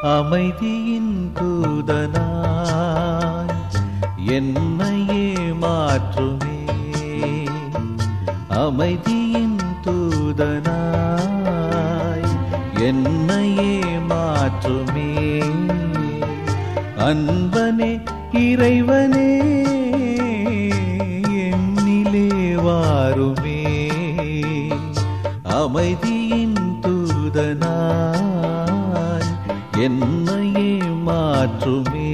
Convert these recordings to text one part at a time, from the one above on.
அமைதியின் தூதனாய் என்னையே மாற்றுமே அமைதியின் தூதனாய் என்னையே மாற்றுமே அன்பனே இறைவனே என்னிலே வாருமே அமைதியின் தூதனாய் என்னையே மாற்றுமே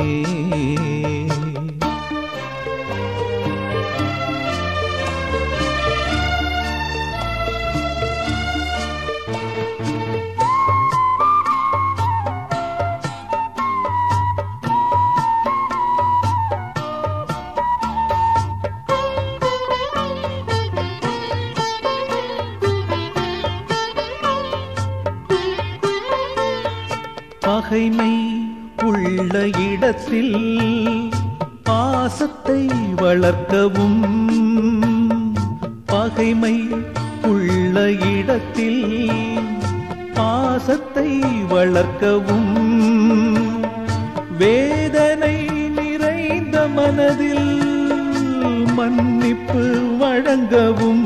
பகைமை உள்ள இடத்தில் பாசத்தை வளர்க்கவும் பகைமை உள்ள இடத்தில் பாசத்தை வளர்க்கவும் வேதனை நிறைந்த மனதில் மன்னிப்பு வழங்கவும்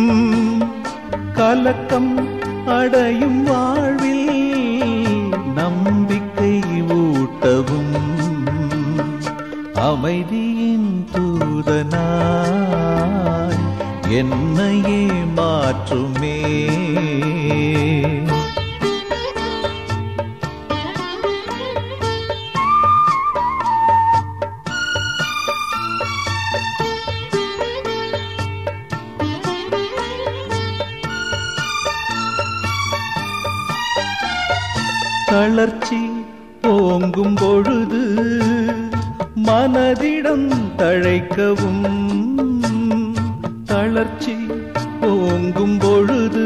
கலக்கம் அடையும் வாழ்வில் நம்பிக்கை ஊட்டவும் அமைதியின் தூதனாய் என்னையே மாற்றுமே தளர்ச்சி ஓங்கும் பொழுது மனதிடம் தழைக்கவும் தளர்ச்சி ஓங்கும் பொழுது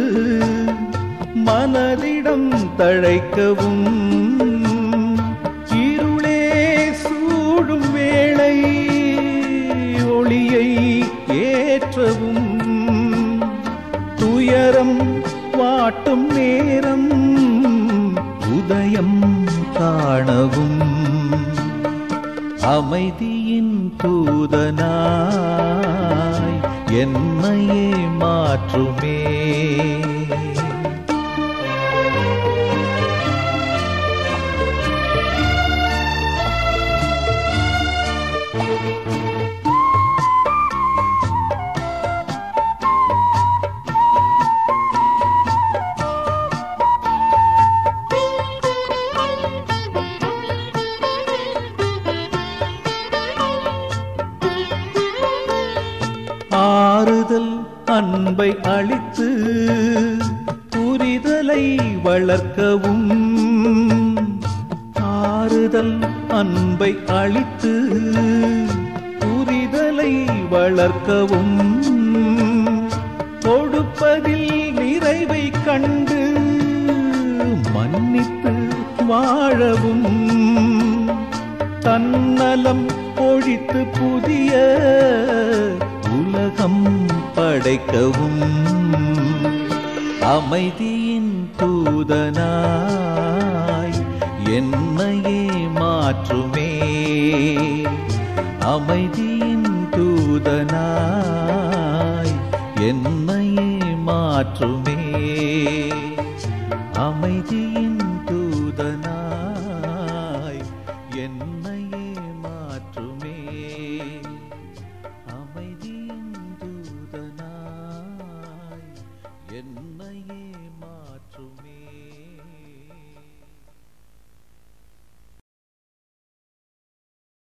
மனதிடம் தழைக்கவும் இருளே சூடும் வேளை ஒளியை ஏற்றவும் துயரம் வாட்டும் நேரம் உதயம் காணவும் அமைதியின் தூதனாய் என்னையே மாற்றுமே ஆறுதல் அன்பை அளித்து புரிதலை வளர்க்கவும் ஆறுதல் அன்பை அளித்து புரிதலை வளர்க்கவும் கொடுப்பதில் நிறைவை கண்டு மன்னித்து வாழவும் தன்னலம் ஒழித்து புதிய உலகம் படைக்கவும் அமைதியின் தூதனாய் என்னையே மாற்றுமே அமைதியின் தூதனாய் என்னையே மாற்றுமே அமைதியின் தூதனாய் என்னையே மாற்றுமே அமைதியின் தூதனாய் என்னையே